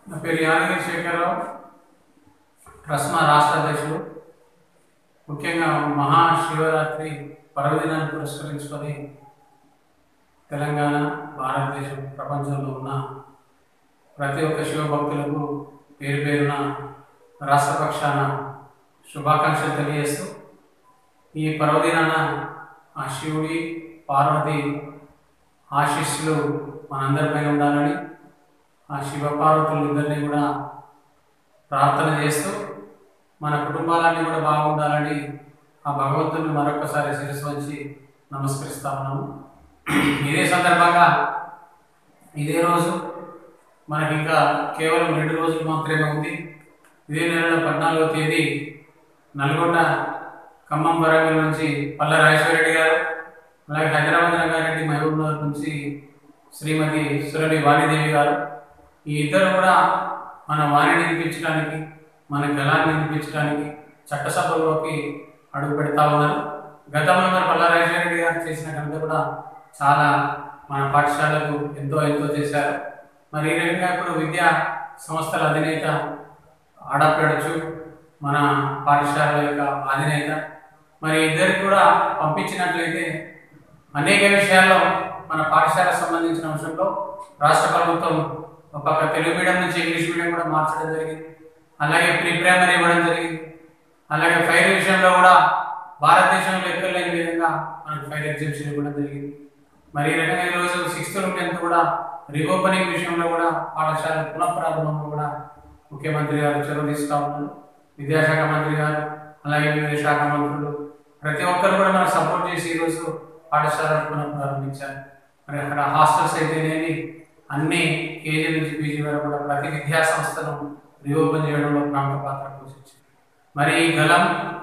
నా పేరు యాదగిరి శేఖరరావు ట్రస్మా రాష్ట్ర అధ్యక్షుడు ముఖ్యంగా మహాశివరాత్రి పర్వదినాన్ని పురస్కరించుకొని తెలంగాణ భారతదేశం ప్రపంచంలో ఉన్న ప్రతి ఒక్క శివభక్తులకు పేరు పేరున రాష్ట్ర పక్షాన శుభాకాంక్షలు తెలియజేస్తూ ఈ పర్వదినాన ఆ శివుడి పార్వతి ఆశీస్సులు మనందరిపై ఉండాలని ఆ శివ పార్వతులు ఇద్దరిని కూడా ప్రార్థన చేస్తూ మన కుటుంబాలన్నీ కూడా బాగుండాలని ఆ భగవంతుని మరొకసారి శిరస్సు వంచి నమస్కరిస్తా ఉన్నాము ఇదే సందర్భంగా ఇదే రోజు మనకి ఇంకా కేవలం రెండు రోజులు మాత్రమే ఉంది ఇదే నెల పద్నాలుగో తేదీ నల్గొండ ఖమ్మం వరంగల్ నుంచి పల్ల రాజేశ్వరరెడ్డి గారు అలాగే హైదరాబాద్ రంగారెడ్డి మహబూబ్ నగర్ నుంచి శ్రీమతి సురభి వాణిదేవి గారు ఈ ఇద్దరు కూడా మన వాణిని వినిపించడానికి మన గలాన్ని వినిపించడానికి చట్టసభలోకి అడుగు పెడతా ఉన్నారు గతంలో మరి పల్లా రాజేశ్వరరెడ్డి గారు చేసిన కనుక కూడా చాలా మన పాఠశాలకు ఎంతో ఎంతో చేశారు మరి ఈ రకంగా ఇప్పుడు విద్యా సంస్థల అధినేత ఆడపడచ్చు మన పాఠశాల యొక్క అధినేత మరి ఇద్దరికి కూడా పంపించినట్లయితే అనేక విషయాల్లో మన పాఠశాల సంబంధించిన అంశంలో రాష్ట్ర ప్రభుత్వం ఒక పక్క తెలుగు మీడియం నుంచి ఇంగ్లీష్ మీడియం కూడా మార్చడం జరిగింది అలాగే ప్రీ ప్రైమరీ ఇవ్వడం జరిగింది అలాగే ఫైర్ విషయంలో కూడా భారతదేశంలో ఎక్కడ లేని విధంగా మనకు ఫైర్ ఎగ్జిబిషన్ ఇవ్వడం జరిగింది మరి ఈ రకంగా ఈరోజు సిక్స్త్ టెన్త్ కూడా రీఓపెనింగ్ విషయంలో కూడా పాఠశాల పునఃప్రారంభంలో కూడా ముఖ్యమంత్రి గారు చొరవ తీసుతా ఉన్నారు విద్యాశాఖ మంత్రి గారు అలాగే వివిధ శాఖ మంత్రులు ప్రతి ఒక్కరు కూడా మనకు సపోర్ట్ చేసి ఈరోజు పాఠశాలను పునఃప్రారంభించారు మరి అక్కడ హాస్టల్స్ అయితేనేమి అన్ని కేజీ నుంచి పీజీ వరకు కూడా ప్రతి విద్యా సంస్థను రీఓపెన్ చేయడంలో ప్రముఖ పాత్ర పోషించింది మరి ఈ గలం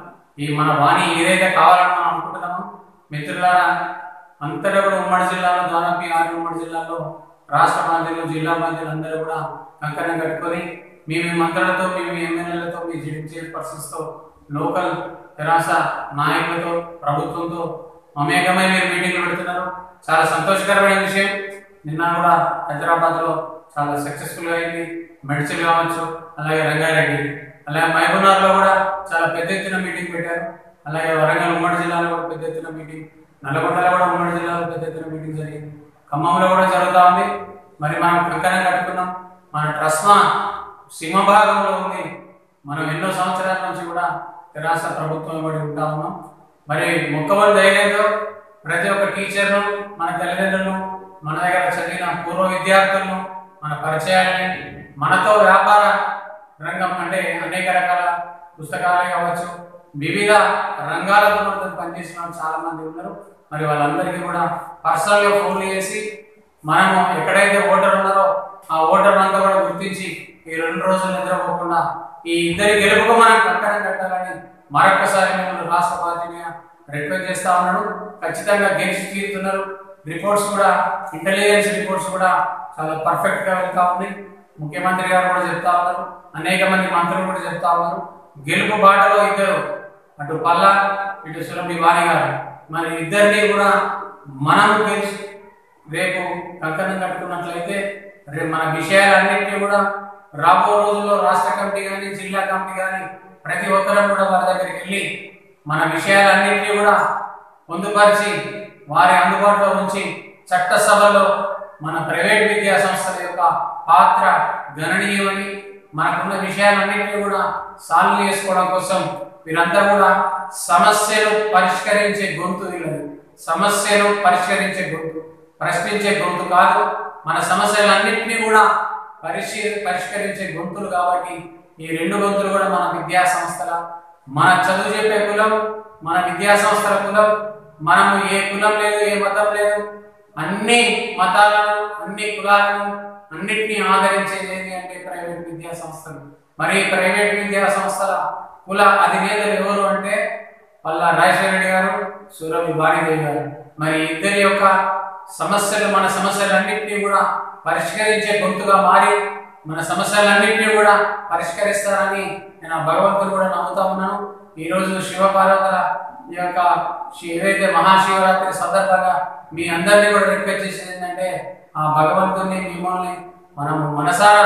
ఈ మన వాణి ఏదైతే కావాలని మనం అనుకుంటున్నామో మిత్రులారా అంతటా కూడా ఉమ్మడి జిల్లాలో దాదాపు ఈ ఆరు ఉమ్మడి జిల్లాలో రాష్ట్ర బాధ్యులు జిల్లా బాధ్యులు అందరూ కూడా కంకణం కట్టుకొని మీ మీ మంత్రులతో మీ మీ ఎమ్మెల్యేలతో మీ జడ్పీ చైర్పర్సన్స్తో లోకల్ తెరాస నాయకులతో ప్రభుత్వంతో మమేకమై మీరు మీటింగ్లు పెడుతున్నారు చాలా సంతోషకరమైన విషయం నిన్న కూడా హైదరాబాద్లో చాలా సక్సెస్ఫుల్గా అయింది మెడిసిన్ కావచ్చు అలాగే రంగారెడ్డి అలాగే మహబూబ్నగర్లో కూడా చాలా పెద్ద ఎత్తున మీటింగ్ పెట్టారు అలాగే వరంగల్ ఉమ్మడి జిల్లాలో కూడా పెద్ద ఎత్తున మీటింగ్ నల్లగొండలో కూడా ఉమ్మడి జిల్లాలో పెద్ద ఎత్తున మీటింగ్ జరిగింది ఖమ్మంలో కూడా జరుగుతూ ఉంది మరి మనం కంకణం కట్టుకున్నాం మన ట్రస్మా సింహభాగంలో ఉంది మనం ఎన్నో సంవత్సరాల నుంచి కూడా తెరాస ప్రభుత్వం ఇవ్వడి ఉంటా ఉన్నాం మరి మొక్కవని ధైర్యంతో ప్రతి ఒక్క టీచర్ను మన తల్లిదండ్రులను మన దగ్గర చదివిన పూర్వ విద్యార్థులను మన పరిచయాలని మనతో వ్యాపార రంగం అంటే అనేక రకాల పుస్తకాలే కావచ్చు వివిధ రంగాలతో మనతో పనిచేసిన వాళ్ళు చాలా మంది ఉన్నారు మరి వాళ్ళందరికీ కూడా పర్సనల్గా ఫోన్లు చేసి మనము ఎక్కడైతే ఓటర్ ఉన్నారో ఆ ఓటర్ అంతా కూడా గుర్తించి ఈ రెండు రోజులు నిద్రపోకుండా ఈ ఇద్దరి గెలుపుకు మనం కంకణం కట్టాలని మరొకసారి మిమ్మల్ని రాష్ట్ర పార్టీని రిక్వెస్ట్ చేస్తా ఉన్నాడు ఖచ్చితంగా గెలిచి తీరుతున్నారు రిపోర్ట్స్ కూడా ఇంటెలిజెన్స్ రిపోర్ట్స్ కూడా చాలా పర్ఫెక్ట్ గా వెళ్తా ఉన్నాయి ముఖ్యమంత్రి గారు కూడా చెప్తా ఉన్నారు అనేక మంది మంత్రులు కూడా చెప్తా ఉన్నారు గెలుపు బాటలో ఇద్దరు అటు పల్లా ఇటు సురభి వాణి గారు మరి ఇద్దరిని కూడా మనం గెలిచి రేపు కంకణం కట్టుకున్నట్లయితే రేపు మన విషయాలన్నింటినీ కూడా రాబో రోజుల్లో రాష్ట్ర కమిటీ కానీ జిల్లా కమిటీ కానీ ప్రతి ఒక్కరం కూడా వారి దగ్గరికి వెళ్ళి మన విషయాలన్నింటినీ కూడా పొందుపరిచి వారి అందుబాటులో ఉంచి చట్టసభలో మన ప్రైవేట్ విద్యా సంస్థల యొక్క పాత్ర గణనీయమని మనకున్న విషయాలన్నింటినీ కూడా సాల్వ్ చేసుకోవడం కోసం వీరంతా కూడా సమస్యను పరిష్కరించే గొంతు వీళ్ళది సమస్యను పరిష్కరించే గొంతు ప్రశ్నించే గొంతు కాదు మన సమస్యలన్నింటినీ కూడా పరిశీ పరిష్కరించే గొంతులు కాబట్టి ఈ రెండు గొంతులు కూడా మన విద్యా సంస్థల మన చదువు చెప్పే కులం మన విద్యా సంస్థల కులం మనము ఏ కులం లేదు ఏ మతం లేదు అన్ని మతాలను అన్ని కులాలను అన్నిటినీ ఆదరించేది ఏంటి అంటే ప్రైవేట్ విద్యా సంస్థలు మరి ఈ ప్రైవేట్ విద్యా సంస్థల కుల అధినేతలు ఎవరు అంటే వాళ్ళ రాజశేఖర గారు సూరభి బాణిదేవి గారు మరి ఇద్దరి యొక్క సమస్యలు మన సమస్యలన్నింటినీ కూడా పరిష్కరించే గొంతుగా మారి మన సమస్యలన్నింటినీ కూడా పరిష్కరిస్తారని నేను ఆ భగవంతుడు కూడా నమ్ముతా ఉన్నాను ఈ రోజు శివపార్వతుల ఈ యొక్క శి- ఏదైతే మహాశివరాత్రి సందర్భంగా మీ అందరినీ కూడా రిక్వెస్ట్ చేసేది ఏంటంటే ఆ భగవంతుని మిమ్మల్ని మనం మనసారా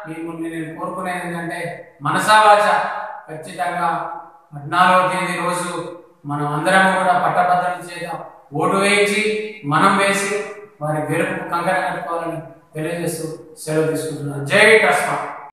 మిమ్మల్ని నేను కోరుకునేది ఏంటంటే మనసావాచ ఖచ్చితంగా పద్నాలుగవ తేదీ రోజు మనం అందరం కూడా పట్టభద్రులు చేద్దాం ఓటు వేయించి మనం వేసి వారి గెలుపు కంకర కట్టుకోవాలని తెలియజేస్తూ సెలవు తీసుకుంటున్నాను జై కస్మా